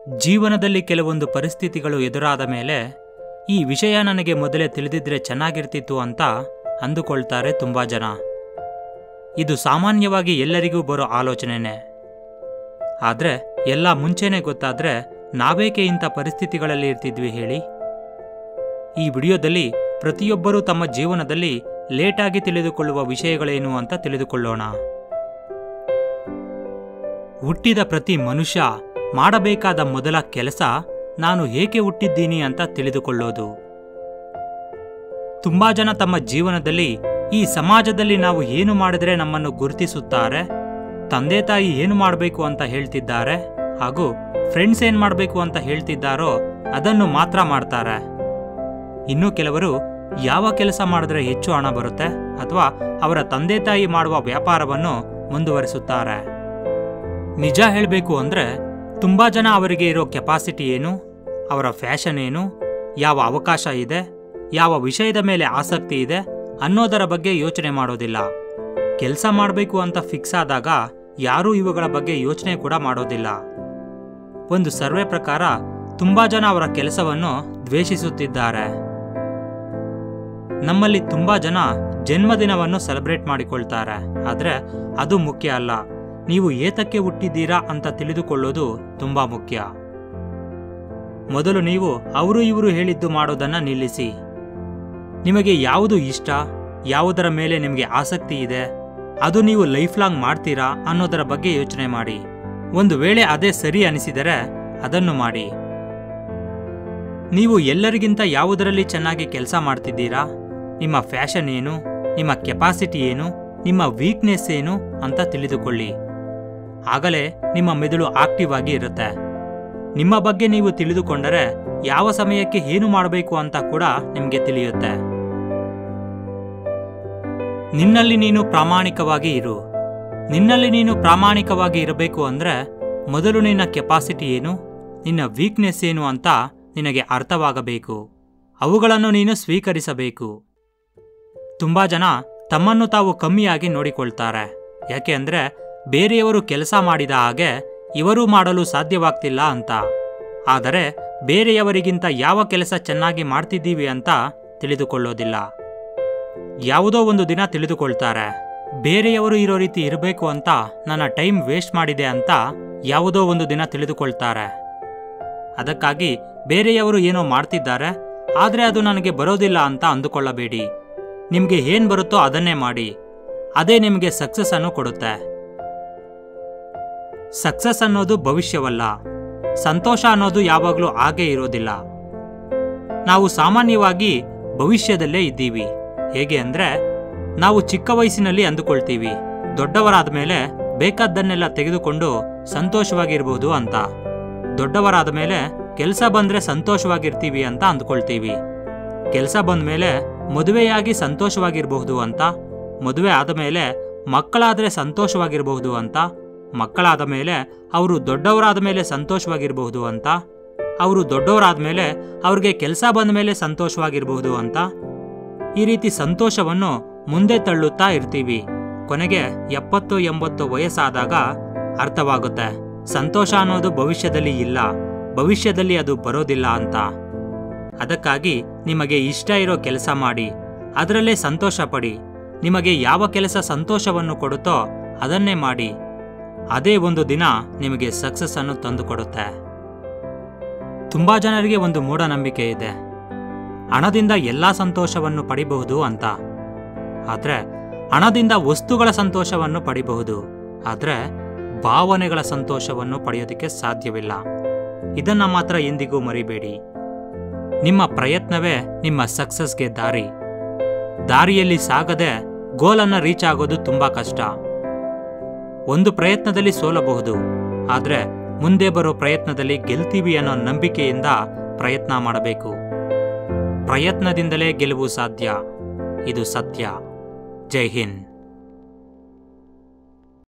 ಜೀವನದಲ್ಲಿ ಕೆಲವೊಂದು ಪರಿಸ್ಥಿತಿಗಳು ಎದುರಾದ ಮೇಲೆ ಈ ವಿಷಯ ನನಗೆ ಮೊದಲೇ ತಿಳಿದಿದ್ರೆ ಚೆನ್ನಾಗಿರ್ತಿತ್ತು ಅಂತ ಅಂದುಕೊಳ್ತಾರೆ ತುಂಬ ಜನ ಇದು ಸಾಮಾನ್ಯವಾಗಿ ಎಲ್ಲರಿಗೂ ಬರೋ ಆಲೋಚನೆನೇ ಆದರೆ ಎಲ್ಲ ಮುಂಚೆನೇ ಗೊತ್ತಾದ್ರೆ ನಾವೇಕೆ ಇಂಥ ಪರಿಸ್ಥಿತಿಗಳಲ್ಲಿ ಇರ್ತಿದ್ವಿ ಹೇಳಿ ಈ ವಿಡಿಯೋದಲ್ಲಿ ಪ್ರತಿಯೊಬ್ಬರೂ ತಮ್ಮ ಜೀವನದಲ್ಲಿ ಲೇಟಾಗಿ ತಿಳಿದುಕೊಳ್ಳುವ ವಿಷಯಗಳೇನು ಅಂತ ತಿಳಿದುಕೊಳ್ಳೋಣ ಹುಟ್ಟಿದ ಪ್ರತಿ ಮನುಷ್ಯ ಮಾಡಬೇಕಾದ ಮೊದಲ ಕೆಲಸ ನಾನು ಏಕೆ ಹುಟ್ಟಿದ್ದೀನಿ ಅಂತ ತಿಳಿದುಕೊಳ್ಳೋದು ತುಂಬಾ ಜನ ತಮ್ಮ ಜೀವನದಲ್ಲಿ ಈ ಸಮಾಜದಲ್ಲಿ ನಾವು ಏನು ಮಾಡಿದ್ರೆ ನಮ್ಮನ್ನು ಗುರುತಿಸುತ್ತಾರೆ ತಂದೆ ತಾಯಿ ಏನು ಮಾಡಬೇಕು ಅಂತ ಹೇಳ್ತಿದ್ದಾರೆ ಹಾಗೂ ಫ್ರೆಂಡ್ಸ್ ಏನ್ ಮಾಡಬೇಕು ಅಂತ ಹೇಳ್ತಿದ್ದಾರೋ ಅದನ್ನು ಮಾತ್ರ ಮಾಡ್ತಾರೆ ಇನ್ನು ಕೆಲವರು ಯಾವ ಕೆಲಸ ಮಾಡಿದ್ರೆ ಹೆಚ್ಚು ಹಣ ಬರುತ್ತೆ ಅಥವಾ ಅವರ ತಂದೆ ತಾಯಿ ಮಾಡುವ ವ್ಯಾಪಾರವನ್ನು ಮುಂದುವರಿಸುತ್ತಾರೆ ನಿಜ ಹೇಳಬೇಕು ಅಂದ್ರೆ ತುಂಬಾ ಜನ ಅವರಿಗೆ ಇರೋ ಕೆಪಾಸಿಟಿ ಏನು ಅವರ ಫ್ಯಾಷನ್ ಏನು ಯಾವ ಅವಕಾಶ ಇದೆ ಯಾವ ವಿಷಯದ ಮೇಲೆ ಆಸಕ್ತಿ ಇದೆ ಅನ್ನೋದರ ಬಗ್ಗೆ ಯೋಚನೆ ಮಾಡೋದಿಲ್ಲ ಕೆಲಸ ಮಾಡಬೇಕು ಅಂತ ಫಿಕ್ಸ್ ಆದಾಗ ಯಾರೂ ಇವುಗಳ ಬಗ್ಗೆ ಯೋಚನೆ ಕೂಡ ಮಾಡೋದಿಲ್ಲ ಒಂದು ಸರ್ವೆ ಪ್ರಕಾರ ತುಂಬಾ ಜನ ಅವರ ಕೆಲಸವನ್ನು ದ್ವೇಷಿಸುತ್ತಿದ್ದಾರೆ ನಮ್ಮಲ್ಲಿ ತುಂಬಾ ಜನ ಜನ್ಮದಿನವನ್ನು ಸೆಲೆಬ್ರೇಟ್ ಮಾಡಿಕೊಳ್ತಾರೆ ಆದರೆ ಅದು ಮುಖ್ಯ ಅಲ್ಲ ನೀವು ಏತಕ್ಕೆ ಹುಟ್ಟಿದ್ದೀರಾ ಅಂತ ತಿಳಿದುಕೊಳ್ಳೋದು ತುಂಬಾ ಮುಖ್ಯ ಮೊದಲು ನೀವು ಅವರು ಇವರು ಹೇಳಿದ್ದು ಮಾಡೋದನ್ನ ನಿಲ್ಲಿಸಿ ನಿಮಗೆ ಯಾವುದು ಇಷ್ಟ ಯಾವುದರ ಮೇಲೆ ನಿಮಗೆ ಆಸಕ್ತಿ ಇದೆ ಅದು ನೀವು ಲೈಫ್ ಲಾಂಗ್ ಮಾಡ್ತೀರಾ ಅನ್ನೋದರ ಬಗ್ಗೆ ಯೋಚನೆ ಮಾಡಿ ಒಂದು ವೇಳೆ ಅದೇ ಸರಿ ಅನಿಸಿದರೆ ಅದನ್ನು ಮಾಡಿ ನೀವು ಎಲ್ಲರಿಗಿಂತ ಯಾವುದರಲ್ಲಿ ಚೆನ್ನಾಗಿ ಕೆಲಸ ಮಾಡ್ತಿದ್ದೀರಾ ನಿಮ್ಮ ಫ್ಯಾಷನ್ ಏನು ನಿಮ್ಮ ಕೆಪಾಸಿಟಿ ಏನು ನಿಮ್ಮ ವೀಕ್ನೆಸ್ ಏನು ಅಂತ ತಿಳಿದುಕೊಳ್ಳಿ ಆಗಲೇ ನಿಮ್ಮ ಮೆದುಳು ಆಕ್ಟಿವ್ ಆಗಿ ಇರುತ್ತೆ ನಿಮ್ಮ ಬಗ್ಗೆ ನೀವು ತಿಳಿದುಕೊಂಡರೆ ಯಾವ ಸಮಯಕ್ಕೆ ಏನು ಮಾಡಬೇಕು ಅಂತ ಕೂಡ ನಿಮಗೆ ತಿಳಿಯುತ್ತೆ ನಿನ್ನಲ್ಲಿ ನೀನು ಪ್ರಾಮಾಣಿಕವಾಗಿ ಇರು ನಿನ್ನಲ್ಲಿ ನೀನು ಪ್ರಾಮಾಣಿಕವಾಗಿ ಇರಬೇಕು ಅಂದ್ರೆ ಮೊದಲು ನಿನ್ನ ಕೆಪಾಸಿಟಿ ಏನು ನಿನ್ನ ವೀಕ್ನೆಸ್ ಏನು ಅಂತ ನಿನಗೆ ಅರ್ಥವಾಗಬೇಕು ಅವುಗಳನ್ನು ನೀನು ಸ್ವೀಕರಿಸಬೇಕು ತುಂಬಾ ಜನ ತಮ್ಮನ್ನು ತಾವು ಕಮ್ಮಿಯಾಗಿ ನೋಡಿಕೊಳ್ತಾರೆ ಯಾಕೆ ಅಂದ್ರೆ ಬೇರೆಯವರು ಕೆಲಸ ಮಾಡಿದ ಹಾಗೆ ಇವರೂ ಮಾಡಲು ಸಾಧ್ಯವಾಗ್ತಿಲ್ಲ ಅಂತ ಆದರೆ ಬೇರೆಯವರಿಗಿಂತ ಯಾವ ಕೆಲಸ ಚೆನ್ನಾಗಿ ಮಾಡ್ತಿದ್ದೀವಿ ಅಂತ ತಿಳಿದುಕೊಳ್ಳೋದಿಲ್ಲ ಯಾವುದೋ ಒಂದು ದಿನ ತಿಳಿದುಕೊಳ್ತಾರೆ ಬೇರೆಯವರು ಇರೋ ರೀತಿ ಇರಬೇಕು ಅಂತ ನನ್ನ ಟೈಮ್ ವೇಸ್ಟ್ ಮಾಡಿದೆ ಅಂತ ಯಾವುದೋ ಒಂದು ದಿನ ತಿಳಿದುಕೊಳ್ತಾರೆ ಅದಕ್ಕಾಗಿ ಬೇರೆಯವರು ಏನೋ ಮಾಡ್ತಿದ್ದಾರೆ ಆದರೆ ಅದು ನನಗೆ ಬರೋದಿಲ್ಲ ಅಂತ ಅಂದುಕೊಳ್ಳಬೇಡಿ ನಿಮಗೆ ಏನ್ ಬರುತ್ತೋ ಅದನ್ನೇ ಮಾಡಿ ಅದೇ ನಿಮಗೆ ಸಕ್ಸಸ್ ಅನ್ನು ಕೊಡುತ್ತೆ ಸಕ್ಸಸ್ ಅನ್ನೋದು ಭವಿಷ್ಯವಲ್ಲ ಸಂತೋಷ ಅನ್ನೋದು ಯಾವಾಗಲೂ ಹಾಗೆ ಇರೋದಿಲ್ಲ ನಾವು ಸಾಮಾನ್ಯವಾಗಿ ಭವಿಷ್ಯದಲ್ಲೇ ಇದ್ದೀವಿ ಹೇಗೆ ಅಂದ್ರೆ ನಾವು ಚಿಕ್ಕ ವಯಸ್ಸಿನಲ್ಲಿ ಅಂದುಕೊಳ್ತೀವಿ ದೊಡ್ಡವರಾದ ಮೇಲೆ ಬೇಕಾದ್ದನ್ನೆಲ್ಲ ತೆಗೆದುಕೊಂಡು ಸಂತೋಷವಾಗಿರ್ಬೋದು ಅಂತ ದೊಡ್ಡವರಾದ ಮೇಲೆ ಕೆಲಸ ಬಂದ್ರೆ ಸಂತೋಷವಾಗಿರ್ತೀವಿ ಅಂತ ಅಂದ್ಕೊಳ್ತೀವಿ ಕೆಲಸ ಬಂದ ಮೇಲೆ ಮದುವೆಯಾಗಿ ಸಂತೋಷವಾಗಿರಬಹುದು ಅಂತ ಮದುವೆ ಆದ ಮೇಲೆ ಮಕ್ಕಳಾದ್ರೆ ಸಂತೋಷವಾಗಿರಬಹುದು ಅಂತ ಮಕ್ಕಳಾದ ಮೇಲೆ ಅವರು ದೊಡ್ಡವರಾದ ಮೇಲೆ ಸಂತೋಷವಾಗಿರಬಹುದು ಅಂತ ಅವರು ದೊಡ್ಡವರಾದ ಮೇಲೆ ಅವ್ರಿಗೆ ಕೆಲಸ ಬಂದ ಮೇಲೆ ಸಂತೋಷವಾಗಿರಬಹುದು ಅಂತ ಈ ರೀತಿ ಸಂತೋಷವನ್ನು ಮುಂದೆ ತಳ್ಳುತ್ತಾ ಇರ್ತೀವಿ ಕೊನೆಗೆ ಎಪ್ಪತ್ತು ಎಂಬತ್ತು ವಯಸ್ಸಾದಾಗ ಅರ್ಥವಾಗುತ್ತೆ ಸಂತೋಷ ಅನ್ನೋದು ಭವಿಷ್ಯದಲ್ಲಿ ಇಲ್ಲ ಭವಿಷ್ಯದಲ್ಲಿ ಅದು ಬರೋದಿಲ್ಲ ಅಂತ ಅದಕ್ಕಾಗಿ ನಿಮಗೆ ಇಷ್ಟ ಇರೋ ಕೆಲಸ ಮಾಡಿ ಅದರಲ್ಲೇ ಸಂತೋಷ ಪಡಿ ನಿಮಗೆ ಯಾವ ಕೆಲಸ ಸಂತೋಷವನ್ನು ಕೊಡುತ್ತೋ ಅದನ್ನೇ ಮಾಡಿ ಅದೇ ಒಂದು ದಿನ ನಿಮಗೆ ಸಕ್ಸಸ್ ಅನ್ನು ತಂದುಕೊಡುತ್ತೆ ತುಂಬಾ ಜನರಿಗೆ ಒಂದು ಮೂಢನಂಬಿಕೆ ಇದೆ ಹಣದಿಂದ ಎಲ್ಲಾ ಸಂತೋಷವನ್ನು ಪಡಿಬಹುದು ಅಂತ ಆದ್ರೆ ಹಣದಿಂದ ವಸ್ತುಗಳ ಸಂತೋಷವನ್ನು ಪಡಿಬಹುದು ಆದ್ರೆ ಭಾವನೆಗಳ ಸಂತೋಷವನ್ನು ಪಡೆಯೋದಕ್ಕೆ ಸಾಧ್ಯವಿಲ್ಲ ಇದನ್ನ ಮಾತ್ರ ಎಂದಿಗೂ ಮರಿಬೇಡಿ ನಿಮ್ಮ ಪ್ರಯತ್ನವೇ ನಿಮ್ಮ ಸಕ್ಸಸ್ಗೆ ದಾರಿ ದಾರಿಯಲ್ಲಿ ಸಾಗದೆ ಗೋಲನ್ನ ರೀಚ್ ಆಗೋದು ತುಂಬಾ ಕಷ್ಟ ಒಂದು ಪ್ರಯತ್ನದಲ್ಲಿ ಸೋಲಬಹುದು ಆದ್ರೆ ಮುಂದೆ ಬರೋ ಪ್ರಯತ್ನದಲ್ಲಿ ಗೆಲ್ತೀವಿ ಅನ್ನೋ ನಂಬಿಕೆಯಿಂದ ಪ್ರಯತ್ನ ಮಾಡಬೇಕು ಪ್ರಯತ್ನದಿಂದಲೇ ಗೆಲುವು ಸಾಧ್ಯ ಇದು ಸತ್ಯ ಜೈ ಹಿಂದ್